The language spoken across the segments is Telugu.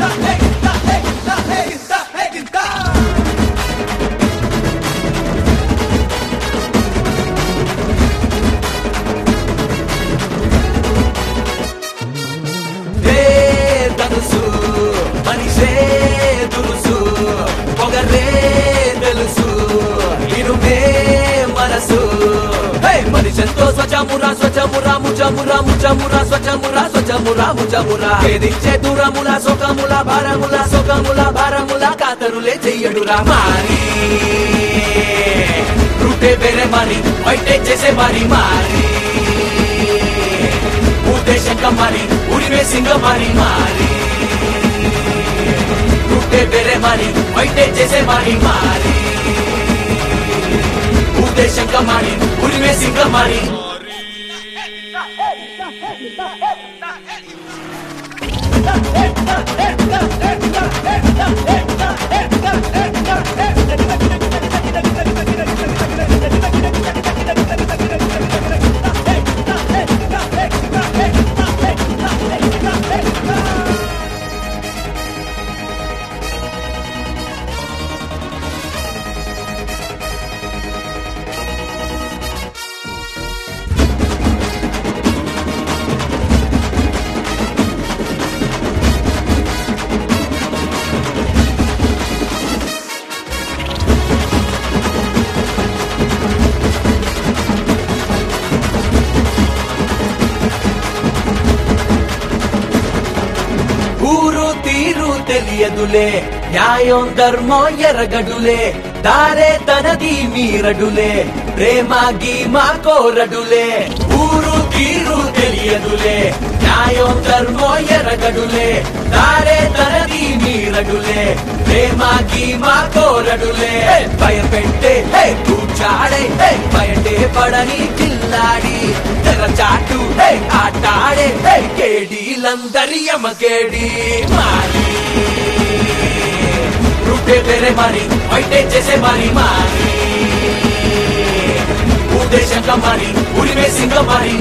ఏ ధనుసు మనిషే దురుసు పొగరే తెలుసు ఇరుమే మనసు హే మనిషంతో స్వచమురా స్వచమురా ముచమురా ముచమురా స్వచమురా స్వచమురా ముచమురా వేధించే దూరముల సొకముల భారముల సొకముల భారముల కాతరులే చెయ్యడురా మారి రూటే వేరే మరి బయటే చేసే మరి మారి ఉద్దేశంగా మరి ఉరిమే సింగ మరి మారి రూటే వేరే మరి బయటే చేసే మరి మారి ఉద్దేశంగా మరి ఉరిమే సింగ మరి ఊరు తీరు తెలియదులే న్యాయం ధర్మం ఎరగడులే దారే తనది మీరడులే ప్రేమ గీమా కోరడులే ఊరు తీరు తెలియదులే న్యాయం ధర్మం ఎరగడులే దారే తనది మీరడులే ప్రేమ గీమా కోరడులే భయపెట్టే హే కూర్చాడే హే బయటే పడని కిల్లాడి తెరచాటు హే ఆటాడే హే కేడీలందరి యమకేడి మారి రూటే వేరే మరి బయటే చేసే మరి మారి ఉద్దేశంగా మరి ఉరిమే సింగ మరి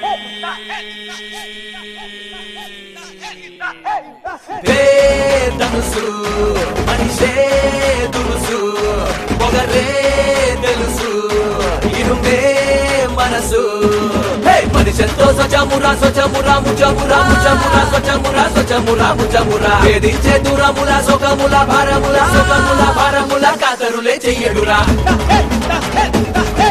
ధనుసు మనిషే దురుసు పొగరే తెలుసు ఇరుమే మనసు హే మనిషంతో స్వచమురా స్వచమురా ముచమురా ముచమురా స్వచమురా స్వచమురా ముచమురా వేధించే దూరముల సొకముల భారముల సొకముల భారముల కాతరులే చెయ్యడురా